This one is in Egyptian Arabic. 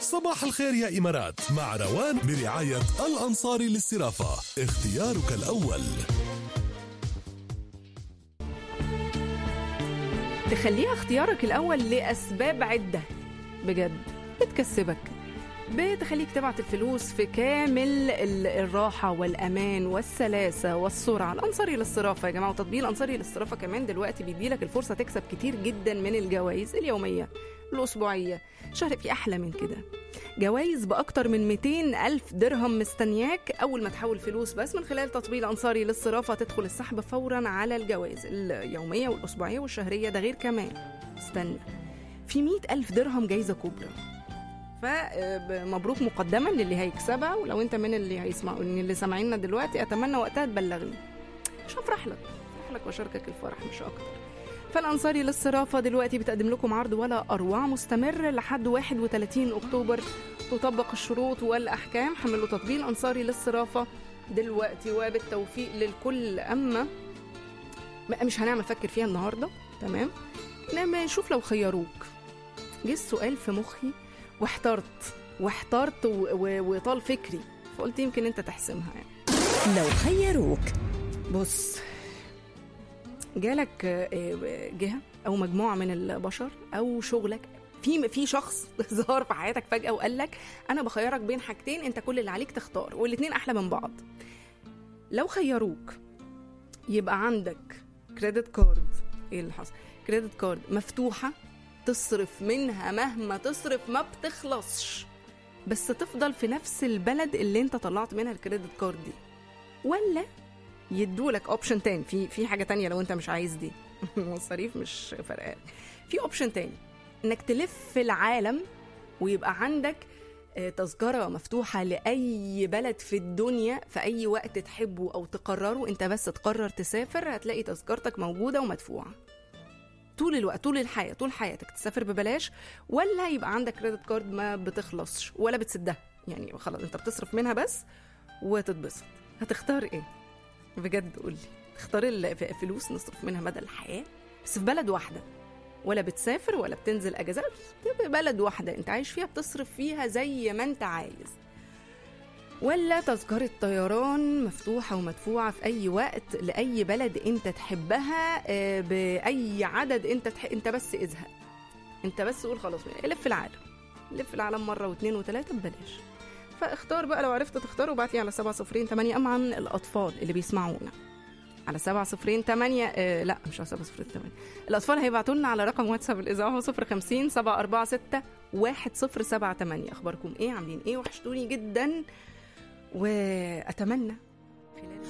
صباح الخير يا إمارات مع روان برعاية الأنصاري للصرافة اختيارك الأول تخليها اختيارك الأول لأسباب عدة بجد بتكسبك بتخليك تبعت الفلوس في كامل ال- الراحة والأمان والسلاسة والسرعة الأنصاري للصرافة يا جماعة وتطبيق الأنصاري للصرافة كمان دلوقتي بيديلك الفرصة تكسب كتير جدا من الجوائز اليومية الأسبوعية شهر في أحلى من كده جوائز بأكتر من 200 ألف درهم مستنياك أول ما تحول فلوس بس من خلال تطبيق الأنصاري للصرافة تدخل السحب فورا على الجوائز اليومية والأسبوعية والشهرية ده غير كمان استنى في 100 ألف درهم جايزة كبرى فمبروك مقدما للي هيكسبها ولو انت من اللي هيسمعوا من اللي سامعيننا دلوقتي اتمنى وقتها تبلغني مش هفرح لك افرح لك واشاركك الفرح مش اكتر فالانصاري للصرافه دلوقتي بتقدم لكم عرض ولا اروع مستمر لحد 31 اكتوبر تطبق الشروط والاحكام حملوا تطبيق الانصاري للصرافه دلوقتي وبالتوفيق للكل اما بقى مش هنعمل فكر فيها النهارده تمام انما نشوف لو خيروك جه السؤال في مخي واحترت واحترت و- و- وطال فكري فقلت يمكن انت تحسمها يعني لو خيروك بص جالك آه، جهه او مجموعه من البشر او شغلك في في شخص ظهر في حياتك فجاه وقال لك انا بخيرك بين حاجتين انت كل اللي عليك تختار والاثنين احلى من بعض لو خيروك يبقى عندك كريدت كارد ايه اللي حصل كريدت كارد مفتوحه تصرف منها مهما تصرف ما بتخلصش بس تفضل في نفس البلد اللي انت طلعت منها الكريدت كارد دي ولا يدولك اوبشن تاني في في حاجه تانية لو انت مش عايز دي المصاريف مش فرقان في اوبشن تاني انك تلف العالم ويبقى عندك آه، تذكرة مفتوحة لأي بلد في الدنيا في أي وقت تحبه أو تقرره أنت بس تقرر تسافر هتلاقي تذكرتك موجودة ومدفوعة طول الوقت طول الحياة طول حياتك تسافر ببلاش ولا يبقى عندك كريدت كارد ما بتخلصش ولا بتسدها يعني خلاص أنت بتصرف منها بس وتتبسط هتختار إيه؟ بجد قولي تختار الفلوس نصرف منها مدى الحياة بس في بلد واحدة ولا بتسافر ولا بتنزل اجازات تبقى بلد واحده انت عايش فيها بتصرف فيها زي ما انت عايز ولا تذكرة طيران مفتوحة ومدفوعة في أي وقت لأي بلد أنت تحبها آه، بأي عدد أنت تح... أنت بس ازهق أنت بس قول خلاص لف العالم لف العالم مرة واثنين وثلاثة ببلاش فاختار بقى لو عرفت تختار وبعت لي على سبعة صفرين تمانية أما عن الأطفال اللي بيسمعونا على سبعة صفرين تمانية آه لا مش على سبعة صفرين تمانية الأطفال هيبعتوا لنا على رقم واتساب الإذاعة هو صفر خمسين سبعة أربعة ستة واحد صفر سبعة تمانية أخباركم إيه عاملين إيه وحشتوني جدا وأتمنى